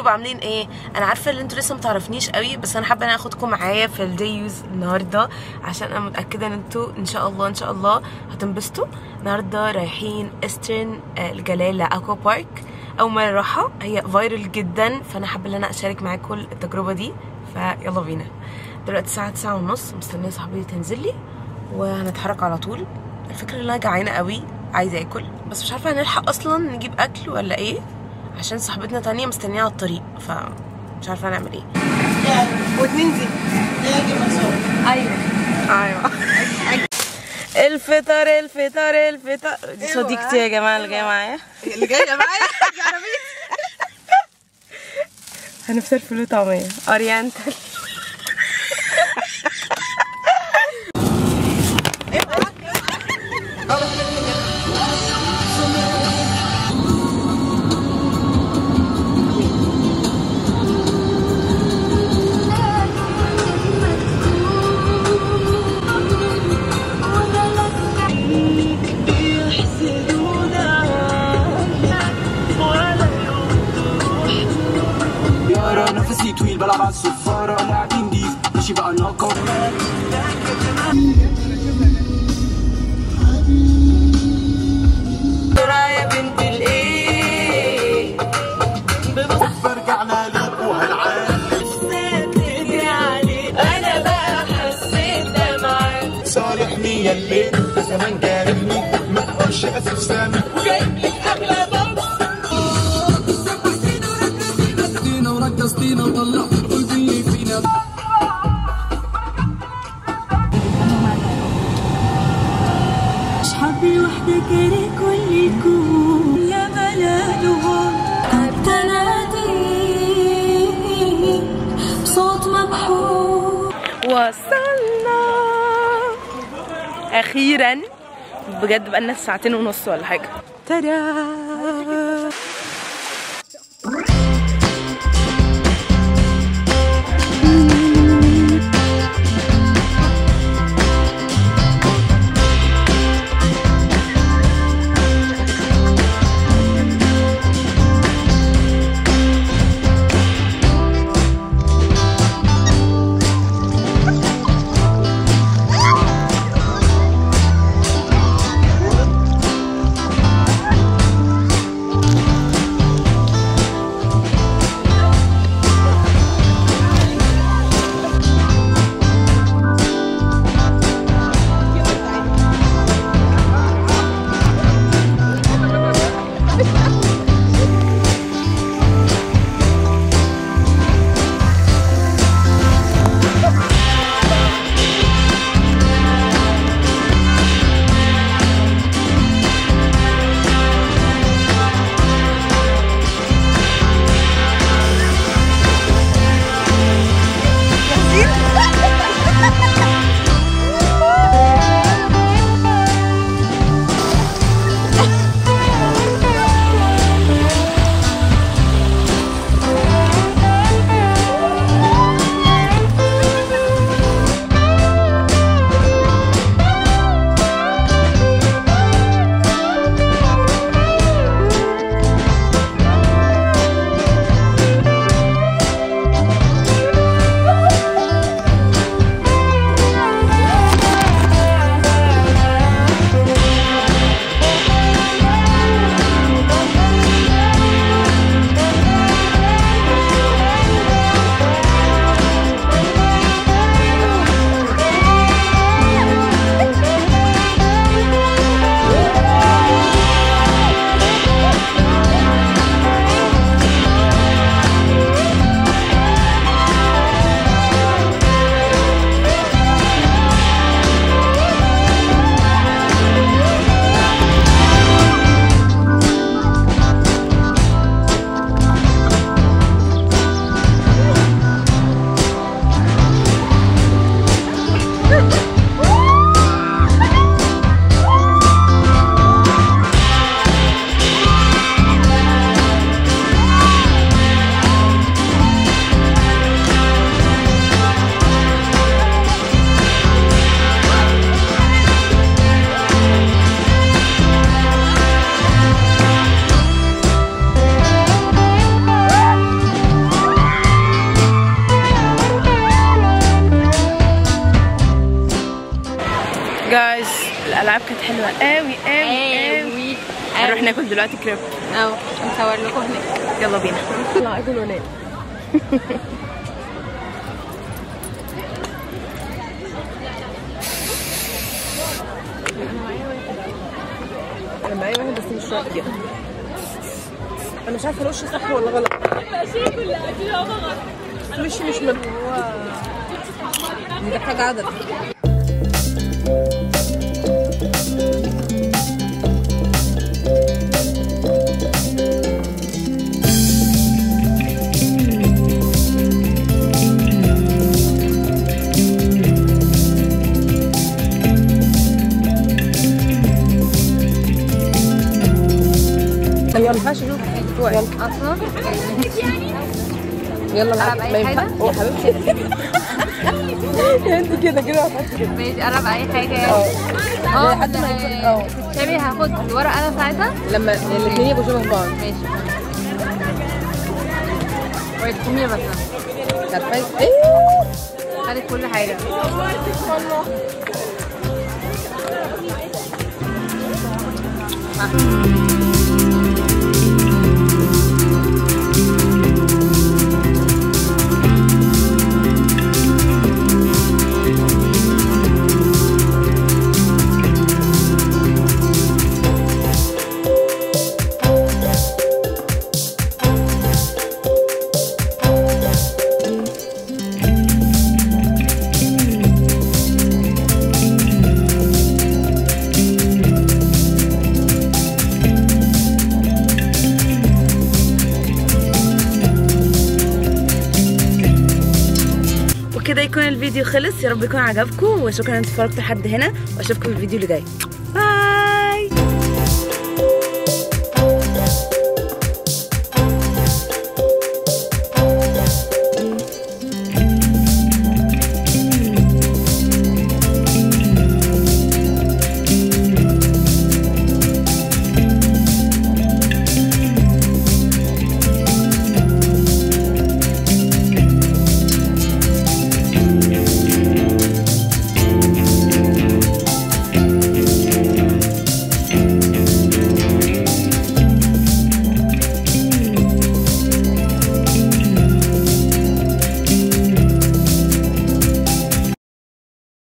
حبايب عاملين ايه انا عارفه ان انتوا لسه متعرفنيش قوي بس انا حابه ان انا اخدكم معايا في الدي يوز النهارده عشان انا متاكده ان انتوا ان شاء الله ان شاء الله هتنبسطوا النهارده رايحين استرن آه، الجلاله اكوا بارك اول مره اروحها هي فايرل جدا فانا حابه ان انا اشارك معاكم التجربه دي فيلا بينا دلوقتي الساعه 9 ونص مستنيه صاحبتي تنزل لي وهنتحرك على طول الفكره ان انا جعانه قوي عايزه اكل بس مش عارفه هنلحق اصلا نجيب اكل ولا ايه عشان صاحبتنا تانية مستنية على الطريق ف مش عارفه هنعمل ايه واتنين دي ايوه ايوه الفطار الفطار الفطار دي صديقتي يا جماعه اللي جايه معايا اللي جايه معايا عربيه هنفطر فول وطعميه اورينتال يارا نفسي طويل بلعب على الصفارة لاعبين ديف ماشي بقى ناقة يا بنت الايه فرجعنا ليك وهالعالم انا بقى حسيت ده معاك صالحني يا اللي انت زمان جارحني ما تقولش اسف سامي وجايب لك اغلى ضرب ورقصتينا وطلع قلبي اللي فينا مش حبي وحدة كاره كل الكون يا بلدهم التنادي بصوت مبحور وصلنا اخيرا بجد بقالنا ساعتين ونص ولا حاجه ترى جايز الالعاب كانت حلوه قوي قوي قوي هنروح ناكل دلوقتي كريب اهو نصور لكم هناك يلا بينا نطلع اكل ونام انا معايا واحد بس مش راضيه انا مش عارفه الوش صح ولا غلط وشي مش من دي حاجه عدد طب يلا ما ينفعش اشوف يلا اصلا يلا ألعب أي ما ينفع- حاجة؟ يا حبيبتي انت كده كده هتحطي كده ماشي قرب اي حاجه يعني اه اه لحد ما يكون- اه. شامي هاخد الورقه انا ساعتها لما الاثنين يبقوا شبه بعض ماشي ويتكمية بس عارفه ايه خدت كل حاجه وكده يكون الفيديو خلص يا رب يكون عجبكم وشكرا ان اتفرجتوا لحد هنا واشوفكم في الفيديو اللي جاي